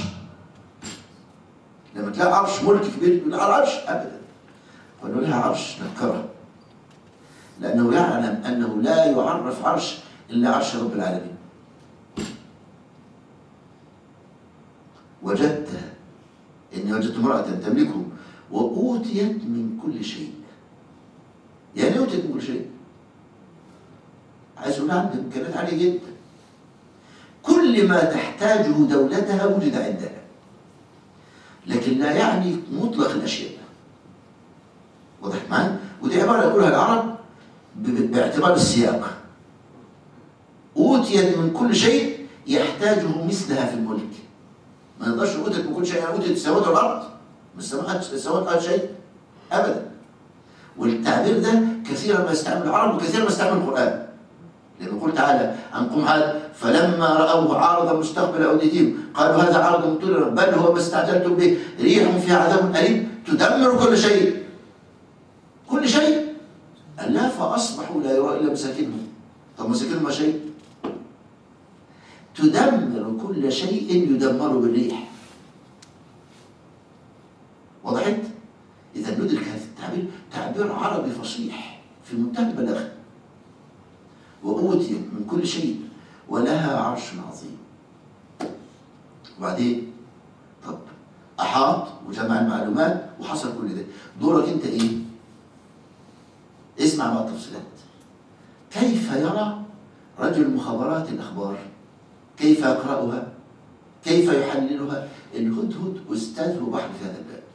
[SPEAKER 1] لما تلاقي عرش ملك كبير يقول على العرش ابدا قالوا لها عرش نكره لانه يعلم انه لا يعرف عرش الا عرش رب العالمين وجدتها اني وجدت امراه تملكهم واوتيت من كل شيء يعني إيه اوتيت من كل شيء عايز اقول عندها امكانيات عاليه جدا كل ما تحتاجه دولتها وجد عندها لكن لا يعني مطلق الاشياء واضح معايا ودي عباره يقولها العرب ب- باعتبار السياق اوتيت من كل شيء يحتاجه مثلها في الملك ما نقدرش اوتيت من كل شيء يعني اوتيت السماوات والارض مش السماوات السماوات والارض شيء ابدا والتعبير ده كثيرا ما يستعمل العرب وكثيرا ما يستعمل القران لما يقول تعالى عن قوم عاد فلما رأوه عارضا مستقبل أوديتهم قالوا هذا عارض ممطرنا بل هو ما استعجلتم به ريح فيها عذاب أليم تدمر كل شيء كل شيء قال لا فأصبحوا لا يرى إلا مساكنهم طب مساكنهم ما شيء تدمر كل شيء يدمر بالريح وضحت؟ إذا ندرك هذا التعبير تعبير عربي فصيح في منتهى البلاغة وأوتيت من كل شيء ولها عرش عظيم وبعدين طب أحاط وجمع المعلومات وحصل كل ده دورك أنت إيه؟ اسمع بقى التفصيلات كيف يرى رجل مخابرات الأخبار كيف يقرأها كيف يحللها الهدهد أستاذ بحر في هذا الباب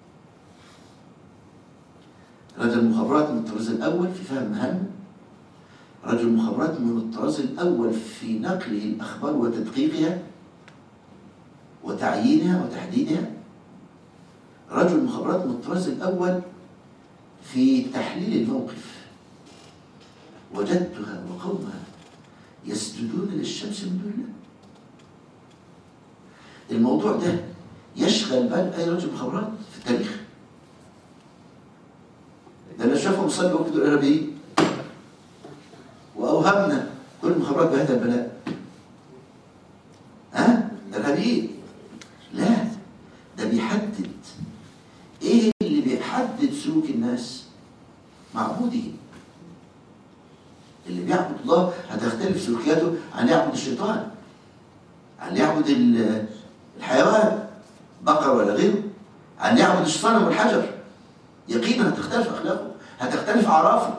[SPEAKER 1] رجل مخابرات من الطراز الأول في فهم مهمه رجل مخابرات من الطراز الأول في نقله الأخبار وتدقيقها وتعيينها وتحديدها رجل مخابرات من الطراز الأول في تحليل الموقف وجدتها وقومها يسجدون للشمس من دون الله الموضوع ده يشغل بال أي رجل مخابرات في التاريخ ده أنا شافهم صلوا وقت الإرهابيين وأوهمنا كل المخابرات بهذا البلاء إرهابيين لا ده بيحدد إيه اللي بيحدد سلوك الناس معبودهم اللي بيعبد الله هتختلف سلوكياته عن يعبد الشيطان عن يعبد ال- الحيوان بقر ولا غيره عن يعبد الشيطان والحجر يقينا هتختلف اخلاقه هتختلف اعرافه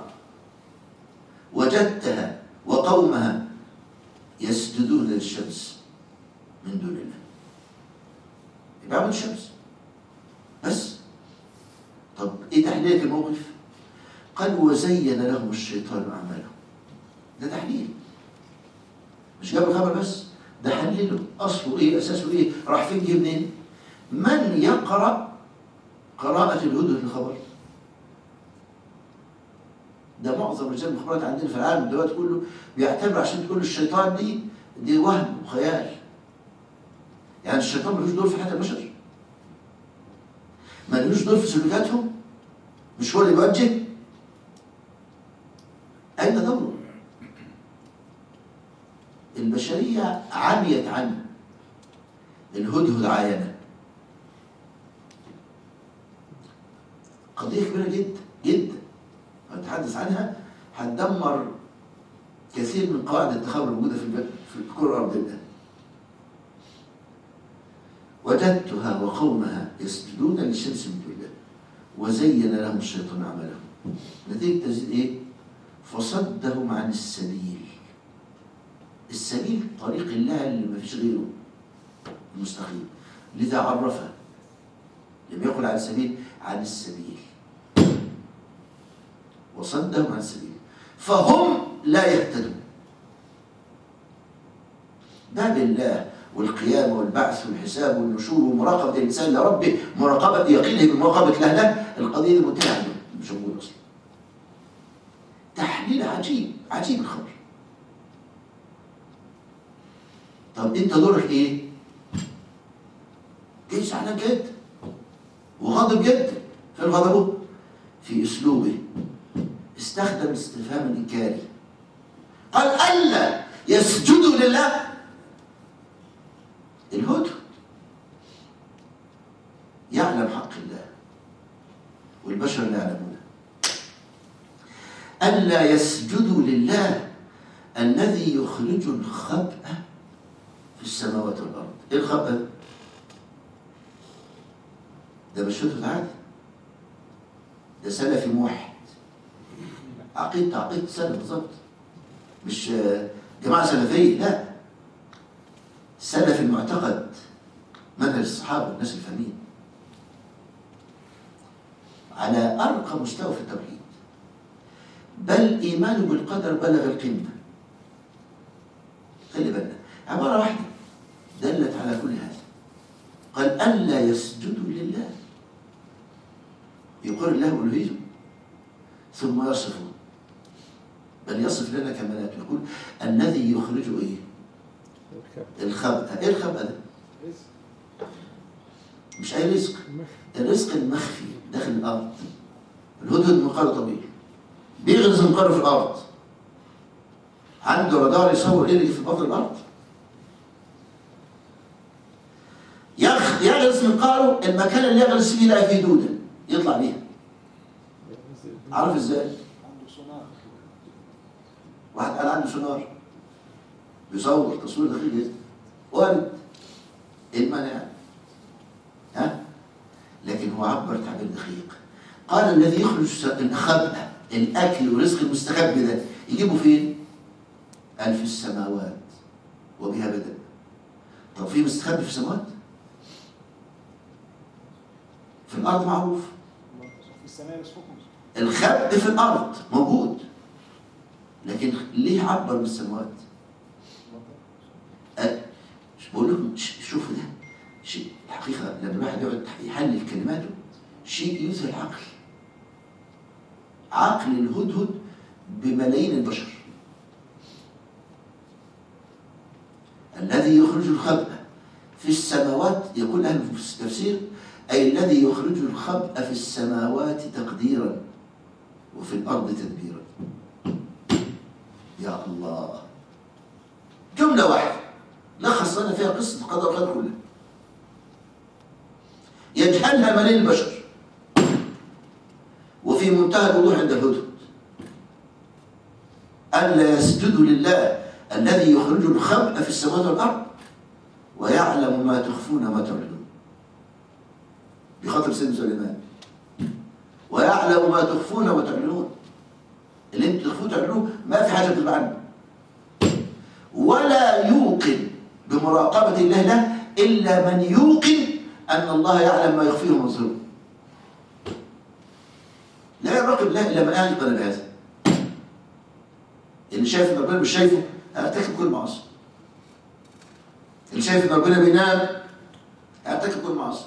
[SPEAKER 1] وجدتها وقومها يسجدون للشمس من دون الله يبقى الشمس بس طب ايه تحليلك الموقف قال وزين لهم الشيطان اعمالهم ده تحليل مش جاب الخبر بس ده حلله اصله ايه اساسه ايه راح فين جه منين من يقرا قراءه الهدهد الخبر ده معظم رجال المخابرات عندنا في العالم دلوقتي كله بيعتبر عشان تقول الشيطان دي دي وهم وخيال يعني الشيطان ملوش دور في حياه البشر ملوش دور في سلوكاتهم مش هو اللي بيوجه اين دوره البشريه عميت عنه الهدهد عاينه قضيه كبيره جدا جدا هنتحدث عنها هتدمر كثير من قواعد التخابر الموجوده في الب- في كل الارض الان وجدتها وقومها يسجدون للشمس من دون الله وزين لهم الشيطان اعمالهم نتيجه تزيد ايه فصدهم عن السبيل السبيل طريق الله اللي ما فيش غيره المستقيم لذا عرفه لم يقل عن السبيل عن السبيل وصدهم عن السبيل فهم لا يهتدون باب الله والقيامة والبعث والحساب والنشور ومراقبة الإنسان لربه مراقبة يقينه بمراقبة الله له القضية دي منتهية عنده مش موجودة أصلا تحليل عجيب عجيب الخبر طب انت دورك ايه؟ جاي زعلان جدا وغاضب جدا فين غضبه؟ في اسلوبه استخدم استفهام الانكاري قال الا يسجدوا لله الهدى يعلم حق الله والبشر لا يعلمونه ألا يسجدوا لله الذي يخرج الخبأ في السماوات والأرض إيه الخبأ ده؟ ده مش هدهد عادي ده سلفي موحد عقيدة عقيدة سلف بالظبط مش آه، جماعة سلفية لا سلف المعتقد منهج الصحابة والناس الفاهمين على أرقى مستوى في التوحيد بل إيمانه بالقدر بلغ القمة خلي بالنا عبارة واحدة دلت على كل هذا قال ألا يسجدوا لله يقر الله ألوهيته ثم يصفه بل يصف لنا كمالات يقول الذي يخرج ايه الخبأ ايه الخبأ ده مش اي رزق الرزق المخفي داخل الارض الهدهد منقار طويل بيغرز منقاره في الارض عنده رادار يصور ايه اللي في بطن الارض يخ- يغرز منقاره المكان اللي يغرز فيه لا فيه دوده يطلع بيها عارف ازاي؟
[SPEAKER 2] عنده صناعة
[SPEAKER 1] واحد قال عنده سونار بيصور تصوير دقيق جدا وارد ايه المانع ها لكن هو عبر تعبير دقيق قال الذي يخرج الخبأ الاكل والرزق المستخبي ده يجيبه فين قال في السماوات وبها بدأ طب في مستخبي في السماوات في الارض معروف
[SPEAKER 2] في السماء يسبقهم
[SPEAKER 1] الخبء في الارض موجود لكن ليه عبر بالسماوات أه، مش بقول لكم ش- شوفوا ده شيء الحقيقه لما الواحد يقعد يحلل كلماته شيء يثري العقل عقل الهدهد بملايين البشر الذي يخرج الخبأ في السماوات يقول أهل التفسير أي الذي يخرج الخبأ في السماوات تقديرا وفي الأرض تدبيرا يا الله جملة واحدة لخص قصتنا فيها قصة قدر الخلق كلها يجهلها ملايين البشر وفي منتهى الوضوح عند الهدهد ألا يسجدوا لله الذي يخرج الخبء في السماوات والأرض ويعلم ما تخفون وما تعلنون بخاطر سيدنا سليمان ويعلم ما تخفون وتعلنون اللي انتوا تخفوه تعلنوه ما في حاجه تبقى عنه ولا يوقن بمراقبه الله له الا من يوقن ان الله يعلم ما يخفيه من ظلم لا يراقب الله الا من ايقن بهذا اللي شايف ان ربنا مش شايفه هيرتكب كل معاصي اللي شايف ان ربنا بينام هيرتكب كل معاصي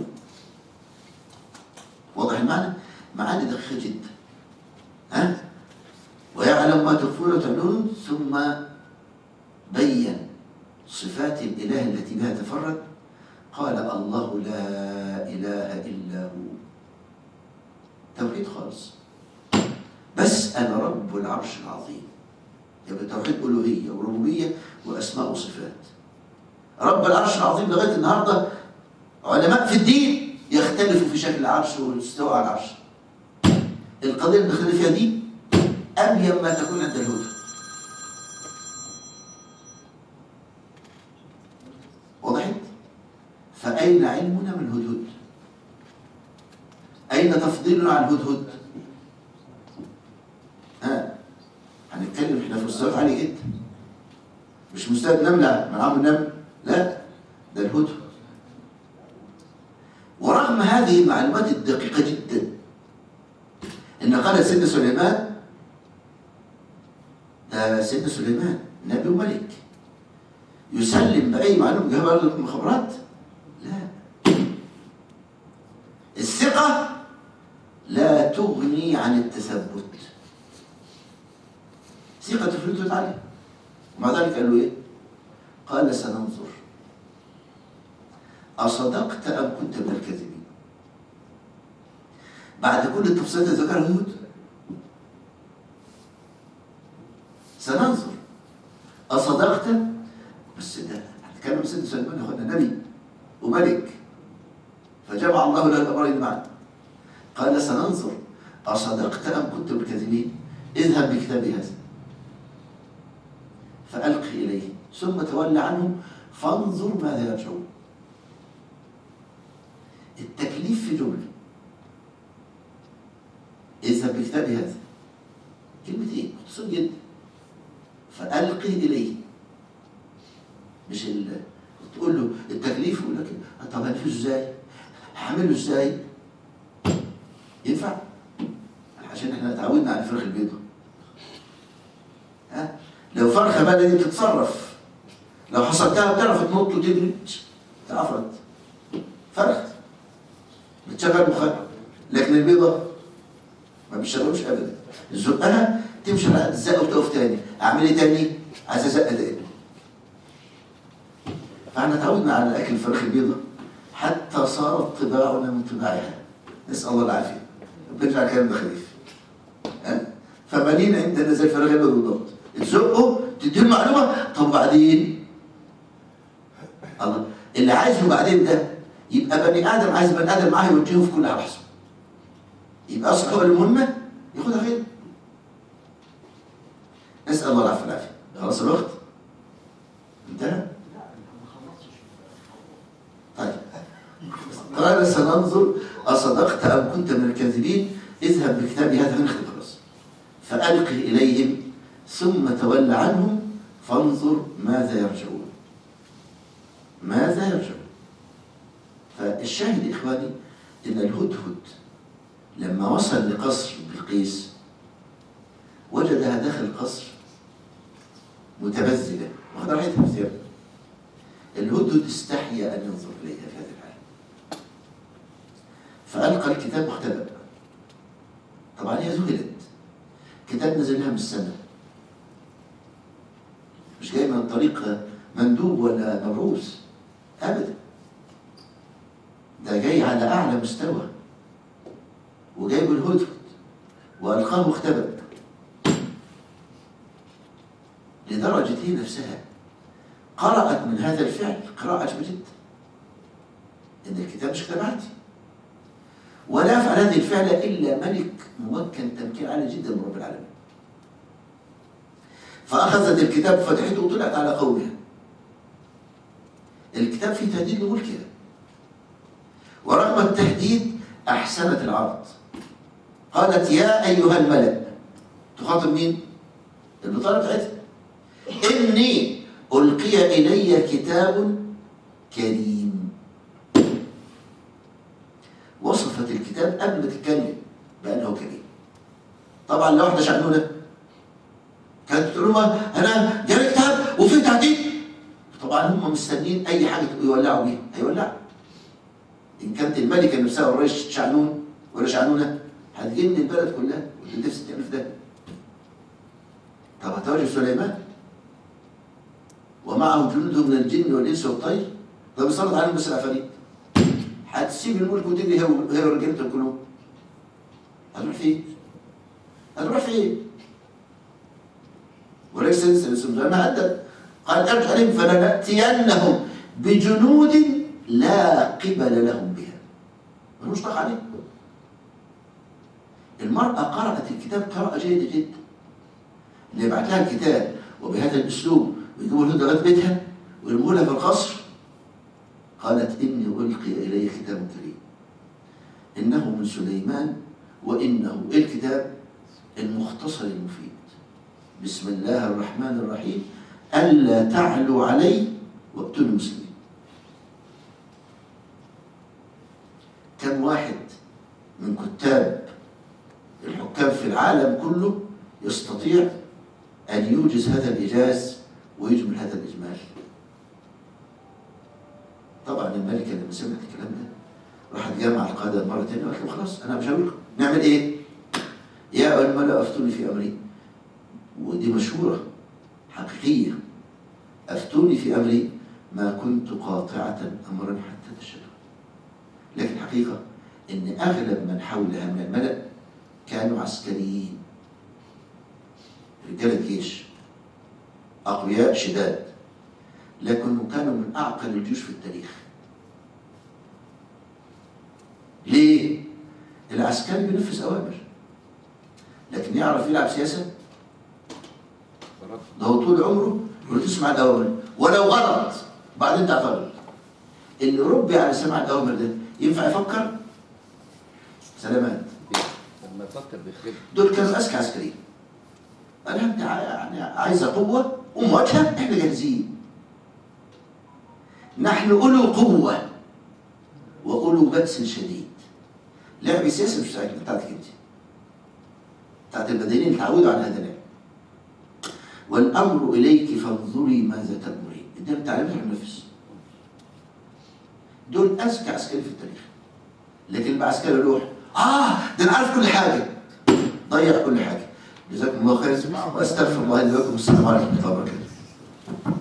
[SPEAKER 1] واضح المعنى؟ معاني دقيقة جدا ها؟ ويعلم ما تخفون وتعلنون ثم بين صفات الإله التي بها تفرد قال الله لا إله إلا هو توحيد خالص بس أنا رب العرش العظيم يبقى توحيد ألوهية وربوبية وأسماء وصفات رب العرش العظيم لغاية النهاردة علماء في الدين يختلفوا في شكل العرش والاستواء على العرش القضية اللي دخلنا فيها دي أبين ما تكون عند الهدى وضحت؟ فأين علمنا من الهدهد؟ أين تفضيلنا عن الهدهد؟ ها هنتكلم احنا في مستويات عالية جدا مش مستوى النملة من عام النمل لا ده الهدهد ورغم هذه المعلومات الدقيقة جدا إن قال سيدنا سليمان ده سيدنا سليمان نبي وملك يسلم بأي معلومة جابها له من خبرات لا الثقة لا تغني عن التثبت ثقة الفلوس عليه ومع ذلك قال له إيه؟ قال سننظر أصدقت أم كنت من الكاذبين بعد كل التفصيلات اللي ذكرها هود سننظر أصدقت بس ده هنتكلم سيدنا سليمان يا اخوانا نبي وملك فجمع الله له الأمرين معا قال سننظر أصدقت أم كنت من الكاذبين اذهب بكتابي هذا فألق إليه ثم تولى عنهم فانظر ماذا يرجعون التكليف في جملة اذهب بكتابي هذا كلمتين مختصر جدا فألقه إليه مش ال... تقول له التكليف يقول لك طب هنفذه ازاي؟ هعمله ازاي؟ ينفع؟ عشان احنا اتعودنا على الفراخ البيضاء ها؟ لو فرخه بلدي بتتصرف لو حصلتها بتعرف تنط وتجري تعفرت فرخ بتشغل مخها لكن البيضة ما بيشتغلوش ابدا زقها تمشي على قد الزقه وتقف تاني اعمل ايه تاني عايز ازق تاني فاحنا تعودنا على اكل الفراخ البيضاء حتى صارت طباعنا من طباعها نسال الله العافيه بنرجع الكلام ده خفيف ها فبنين عندنا زي الفراخ البيضاء بالضبط تزقه تديله المعلومه طب وبعدين الله اللي عايزه بعدين ده يبقى بني ادم عايز بني ادم معاه يوجهه في كل على حسب يبقى اصل هو المهمه ياخدها خير نسال الله العافيه والعافيه خلاص الوقت انتهى طيب قال سننظر أصدقت أم كنت من الكاذبين اذهب بكتابي هذا نختم خلاص فألقه إليهم ثم تول عنهم فانظر ماذا يرجعون ماذا يرجعون فالشاهد إخواني إن الهدهد لما وصل لقصر بلقيس وجدها داخل القصر متبذلة واخد راحتها في ثيابها الهدهد استحيا أن ينظر إليها في هذه الحالة فألقى الكتاب واختبأ طبعا هي ذهلت كتاب نزل لها من السماء مش جاي من طريق مندوب ولا مبعوث أبدا ده جاي على أعلى مستوى وجايب الهدهد وألقاه واختبأ لدرجة هي نفسها قرأت من هذا الفعل قراءة عجيبة جدا إن الكتاب مش كتاب عادي ولا يفعل هذه الفعلة إلا ملك ممكن تمكين عالي جدا من رب العالمين فأخذت الكتاب فتحته وطلعت على قومها الكتاب فيه تهديد لملكها ورغم التهديد أحسنت العرض قالت يا أيها الملأ تخاطب مين؟ البطانة بتاعتها إني ألقي إلي كتاب كريم وصفت الكتاب قبل ما تتكلم بأنه كريم طبعا لو احنا شأننا كانت تقول لهم انا جالي كتاب وفي تعديل طبعا هم مستنيين اي حاجه يولعوا بيها هيولعوا ان كانت الملكه نفسها والرئيس شعنون ولا شعنونه هتجن البلد كلها وتدفع 60000 ده طب هتواجه سليمان ومعه جنوده من الجن والانس والطير طب يسلط عليهم بس العفاريت هتسيب الملك وتجري هي هي ورجالتهم كلهم هتروح فين؟ هتروح فين؟ وليس اسم ما أدب قال ارجع عليهم فلنأتينهم بجنود لا قبل لهم بها ملوش طاقة عليه المرأة قرأت الكتاب قراءة جيدة جدا اللي يبعت لها الكتاب وبهذا الأسلوب ويجيبوا له لغاية بيتها ويرموا لها في القصر قالت إني ألقي إلي كتاب كريم إنه من سليمان وإنه إيه الكتاب المختصر المفيد بسم الله الرحمن الرحيم ألا تعلوا علي وابتلوا مسلمين كم واحد من كتاب الحكام في العالم كله يستطيع أن يوجز هذا الإيجاز ويجمل هذا الإجمال طبعا الملكة لما سمعت الكلام ده راحت جامعة القادة مرة تانية وقالت له خلاص أنا مش هقول نعمل إيه؟ يا أيها الملأ أفتوني في أمري ودي مشهورة حقيقية أفتوني في أمري ما كنت قاطعة أمرا حتى تشهدوا لكن الحقيقة إن أغلب من حولها من الملأ كانوا عسكريين رجال الجيش أقوياء شداد لكنهم كانوا من أعقل الجيوش في التاريخ ليه؟ العسكري بينفذ أوامر لكن يعرف يلعب سياسة ده هو طول عمره يقول تسمع الأوامر ولو غلط بعدين تعترض اللي ربي على سماع الأوامر ده ينفع يفكر سلامات
[SPEAKER 4] لما يفكر بيخرب
[SPEAKER 1] دول كانوا أذكى عسكريين قال انت ع- يعني عايزه قوه ومواجهه احنا جاهزين نحن اولو قوه واولو بأس شديد لعب سياسي مش بتاعتنا بتاعتك انت بتاعت المدنيين اللي اتعودوا على هذا اللعب والامر اليك فانظري ماذا تامرين ادينا التعليمات هننفذ دول اذكى عسكري في التاريخ لكن العسكري يروح اه ده انا عارف كل حاجه ضيع كل حاجه جزاكم الله خير واستغفر الله لي ولكم السلام عليكم ورحمه الله وبركاته